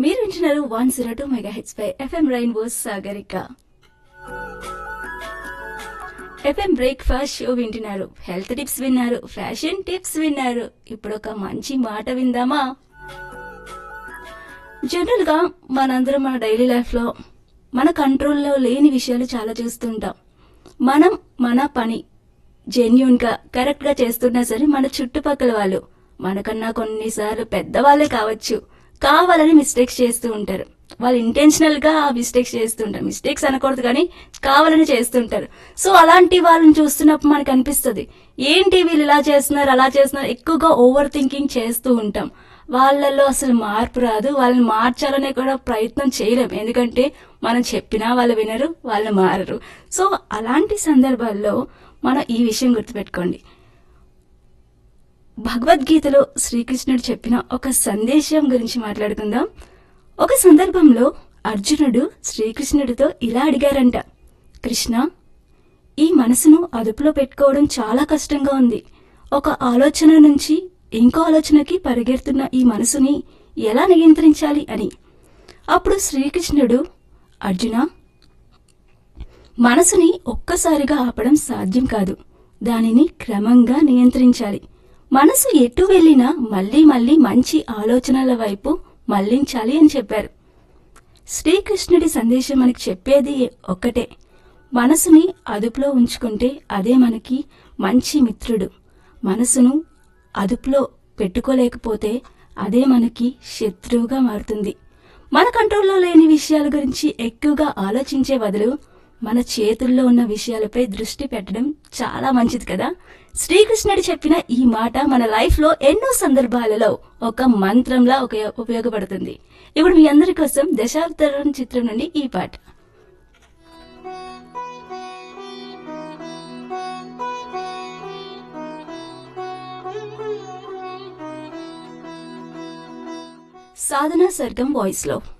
మీరు వింటున్నారు one zero two mega H పై FM rainbow Sagarika FM breakfast show వింటున్నారు హెల్త్ టిప్స్ విన్నారు ఫ్యాషన్ టిప్స్ విన్నారు ఇప్పుడు ఒక మంచి మాట విందామా జనరల్ గా మనందరం మన డైలీ లైఫ్ లో మన కంట్రోల్లో లేని విషయాలు చాలా చూస్తుంటాం మనం మన పని జెన్యున్ గా కరెక్ట్ గా చేస్తున్నా సరే మన చుట్టుపక్కల వాళ్ళు మనకన్నా కొన్నిసార్లు పెద్దవాళ్ళే కావచ్చు కావాలని మిస్టేక్స్ చేస్తూ ఉంటారు వాళ్ళు ఇంటెన్షనల్ గా ఆ మిస్టేక్స్ చేస్తుంటారు మిస్టేక్స్ అనకూడదు కానీ కావాలని చేస్తుంటారు సో అలాంటి వాళ్ళని చూస్తున్నప్పుడు మనకు అనిపిస్తుంది ఏంటి వీళ్ళు ఇలా చేస్తున్నారు అలా చేస్తున్నారు ఎక్కువగా ఓవర్ థింకింగ్ చేస్తూ ఉంటాం వాళ్ళల్లో అసలు మార్పు రాదు వాళ్ళని మార్చాలనే కూడా ప్రయత్నం చేయలేం ఎందుకంటే మనం చెప్పినా వాళ్ళు వినరు వాళ్ళు మారరు సో అలాంటి సందర్భాల్లో మనం ఈ విషయం గుర్తుపెట్టుకోండి భగవద్గీతలో శ్రీకృష్ణుడు చెప్పిన ఒక సందేశం గురించి మాట్లాడుకుందాం ఒక సందర్భంలో అర్జునుడు శ్రీకృష్ణుడితో ఇలా అడిగారంట కృష్ణ ఈ మనసును అదుపులో పెట్టుకోవడం చాలా కష్టంగా ఉంది ఒక ఆలోచన నుంచి ఇంకో ఆలోచనకి పరిగెడుతున్న ఈ మనసుని ఎలా నియంత్రించాలి అని అప్పుడు శ్రీకృష్ణుడు అర్జున మనసుని ఒక్కసారిగా ఆపడం సాధ్యం కాదు దానిని క్రమంగా నియంత్రించాలి మనసు ఎటు వెళ్ళినా మళ్ళీ మళ్ళీ మంచి ఆలోచనల వైపు మళ్లించాలి అని చెప్పారు శ్రీకృష్ణుడి సందేశం మనకి చెప్పేది ఒక్కటే మనసుని అదుపులో ఉంచుకుంటే అదే మనకి మంచి మిత్రుడు మనసును అదుపులో పెట్టుకోలేకపోతే అదే మనకి శత్రువుగా మారుతుంది మన కంట్రోల్లో లేని విషయాల గురించి ఎక్కువగా ఆలోచించే బదులు మన చేతుల్లో ఉన్న విషయాలపై దృష్టి పెట్టడం చాలా మంచిది కదా శ్రీకృష్ణుడు చెప్పిన ఈ మాట మన లైఫ్ లో ఎన్నో సందర్భాలలో ఒక మంత్రంలా ఒక ఉపయోగపడుతుంది ఇప్పుడు మీ అందరి కోసం దశావతారం చిత్రం నుండి ఈ పాట సాధన సర్గం వాయిస్ లో